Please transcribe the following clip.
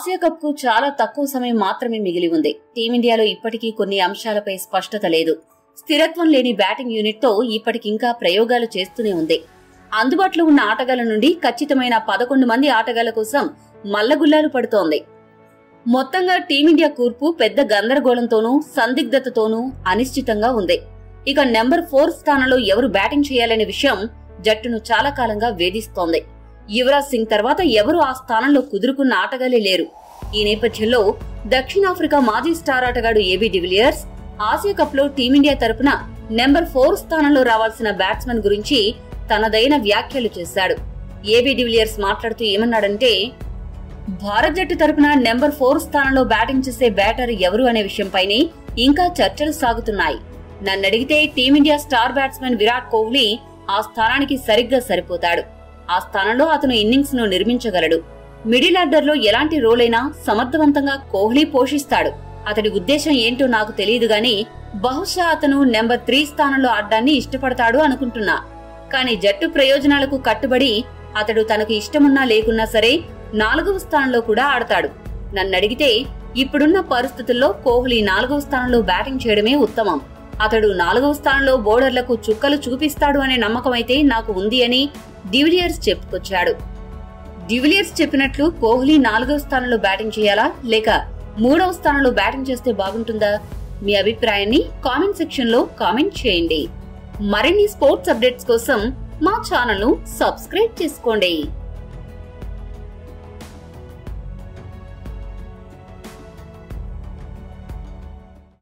Asia cup కు చాలా తక్కువ సమయం మాత్రమే మిగిలి ఉంది టీమిండియాలో ఇప్పటికీ కొన్ని అంశాలపై స్పష్టత లేదు స్థిరత్వం లేని బ్యాటింగ్ యూనిట్ తో ఇప్పటికింకా ప్రయోగాలు చేస్తూనే ఉంది అందుబాటులో ఉన్న ఆటగాళ్ల నుండి ఖచ్చితమైన పదకొండు మంది ఆటగాళ్ల కోసం మల్లగుల్లాలు పడుతోంది మొత్తంగా టీమిండియా కూర్పు పెద్ద గందరగోళంతోనూ సందిగ్ధతతోనూ అనిశ్చితంగా ఉంది ఇక నెంబర్ ఫోర్ స్థానంలో ఎవరు బ్యాటింగ్ చేయాలనే విషయం జట్టును చాలా కాలంగా వేధిస్తోంది యువరాజ్ సింగ్ తర్వాత ఎవరు ఆ స్థానంలో కుదురుకున్న ఆటగాలే లేరు ఈ నేపథ్యంలో దక్షిణాఫ్రికా మాజీ స్టార్ ఆటగాడు ఏబీ డివిలియర్స్ ఆసియా కప్ లో టీమిండియా తరపున నెంబర్ ఫోర్ స్థానంలో రావాల్సిన బ్యాట్స్మెన్ గురించి తనదైన వ్యాఖ్యలు చేశాడు ఏబీ డివిలియర్స్ మాట్లాడుతూ ఏమన్నాడంటే భారత్ జట్టు తరపున నెంబర్ ఫోర్ స్థానంలో బ్యాటింగ్ చేసే బ్యాటర్ ఎవరు అనే విషయంపైనే ఇంకా చర్చలు సాగుతున్నాయి నన్నడిగితే team India star batsmen Virat Kohli ఆ స్థానానికి సరిగ్గా సరిపోతాడు ఆ స్థానంలో అతను ఇన్నింగ్స్ ను నిర్మించగలడు మిడిల్ ఆర్డర్ లో ఎలాంటి రోల్ అయినా సమర్థవంతంగా కోహ్లీ పోషిస్తాడు అతడి ఉద్దేశం ఏంటో నాకు తెలియదు గాని బహుశా అతను నెంబర్ త్రీ స్థానంలో ఆడ్డాన్ని ఇష్టపడతాడు అనుకుంటున్నా కానీ జట్టు ప్రయోజనాలకు కట్టుబడి అతడు తనకు ఇష్టమున్నా లేకున్నా సరే నాలుగవ స్థానంలో కూడా ఆడతాడు నన్నడిగితే ఇప్పుడున్న పరిస్థితుల్లో కోహ్లీ నాలుగవ స్థానంలో బ్యాటింగ్ చేయడమే ఉత్తమం అతడు నాలుగవ స్థానంలో బౌలర్లకు చుక్కలు చూపిస్తాడు అనే నమ్మకం అయితే నాకు ఉంది అని డివిలియర్స్ చెప్పుకొచ్చాడు డివిలియర్స్ చెప్పినట్లు కోహ్లీ నాలుగవ స్థానంలో బ్యాటింగ్ చేయాలా లేక మూడవ స్థానంలో బ్యాటింగ్ చేస్తే బాగుంటుందా మీ అభిప్రాయాన్ని కామెంట్ సెక్షన్ లో కామెంట్ చేయండి మరిన్ని స్పోర్ట్స్ అప్డేట్స్ కోసం మా ఛానల్ ను సబ్స్క్రైబ్ చేసుకోండి